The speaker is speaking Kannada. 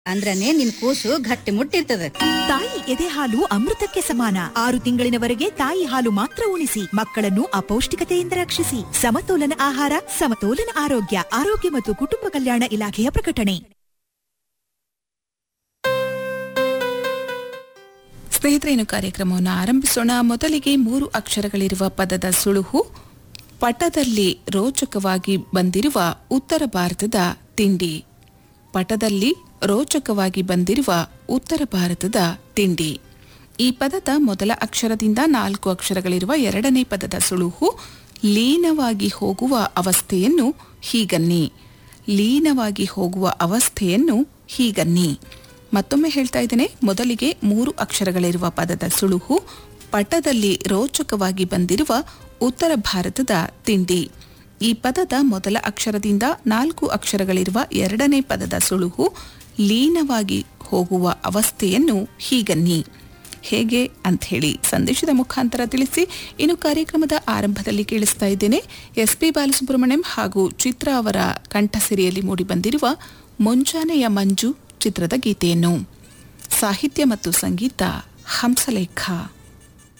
ಅಂದ್ರನೇ ನಿನ್ ಕೂಸು ಗಟ್ಟಿ ಮುಟ್ಟಿರ್ತದ ತಾಯಿ ಎದೆ ಹಾಲು ಅಮೃತಕ್ಕೆ ಸಮಾನ ಆರು ತಿಂಗಳಿನವರೆಗೆ ತಾಯಿ ಹಾಲು ಮಾತ್ರ ಉಣಿಸಿ ಮಕ್ಕಳನ್ನು ಅಪೌಷ್ಟಿಕತೆಯಿಂದ ರಕ್ಷಿಸಿ ಸಮತೋಲನ ಆಹಾರ ಸಮತೋಲನ ಆರೋಗ್ಯ ಆರೋಗ್ಯ ಮತ್ತು ಕುಟುಂಬ ಕಲ್ಯಾಣ ಇಲಾಖೆಯ ಪ್ರಕಟಣೆ ಸ್ನೇಹಿತರೆ ಇನ್ನು ಕಾರ್ಯಕ್ರಮವನ್ನು ಆರಂಭಿಸೋಣ ಮೊದಲಿಗೆ ಮೂರು ಅಕ್ಷರಗಳಿರುವ ಪದದ ಸುಳುಹು ಪಟದಲ್ಲಿ ರೋಚಕವಾಗಿ ಬಂದಿರುವ ಉತ್ತರ ಭಾರತದ ತಿಂಡಿ ಪಟದಲ್ಲಿ ರೋಚಕವಾಗಿ ಬಂದಿರುವ ಉತ್ತರ ಭಾರತದ ತಿಂಡಿ ಈ ಪದದ ಮೊದಲ ಅಕ್ಷರದಿಂದ ನಾಲ್ಕು ಅಕ್ಷರಗಳಿರುವ ಎರಡನೇ ಪದದ ಸುಳುಹು ಲೀನವಾಗಿ ಹೋಗುವ ಅವಸ್ಥೆಯನ್ನು ಹೀಗನ್ನಿ ಲೀನವಾಗಿ ಹೋಗುವ ಅವಸ್ಥೆಯನ್ನು ಹೀಗನ್ನಿ ಮತ್ತೊಮ್ಮೆ ಹೇಳ್ತಾ ಇದ್ದೇನೆ ಮೊದಲಿಗೆ ಮೂರು ಅಕ್ಷರಗಳಿರುವ ಪದದ ಸುಳುಹು ಪಟದಲ್ಲಿ ರೋಚಕವಾಗಿ ಬಂದಿರುವ ಉತ್ತರ ಭಾರತದ ತಿಂಡಿ ಈ ಪದದ ಮೊದಲ ಅಕ್ಷರದಿಂದ ನಾಲ್ಕು ಅಕ್ಷರಗಳಿರುವ ಎರಡನೇ ಪದದ ಸುಳುಹು ಲೀನವಾಗಿ ಹೋಗುವ ಅವಸ್ಥೆಯನ್ನು ಹೀಗನ್ನಿ ಹೇಗೆ ಅಂತ ಹೇಳಿ ಸಂದೇಶದ ಮುಖಾಂತರ ತಿಳಿಸಿ ಇನ್ನು ಕಾರ್ಯಕ್ರಮದ ಆರಂಭದಲ್ಲಿ ಕೇಳಿಸ್ತಾ ಇದ್ದೇನೆ ಎಸ್ ಪಿ ಬಾಲಸುಬ್ರಹ್ಮಣ್ಯಂ ಹಾಗೂ ಚಿತ್ರ ಅವರ ಕಂಠಸಿರಿಯಲ್ಲಿ ಮೂಡಿಬಂದಿರುವ ಮುಂಜಾನೆಯ ಮಂಜು ಚಿತ್ರದ ಗೀತೆಯನ್ನು ಸಾಹಿತ್ಯ ಮತ್ತು ಸಂಗೀತ ಹಂಸಲೇಖ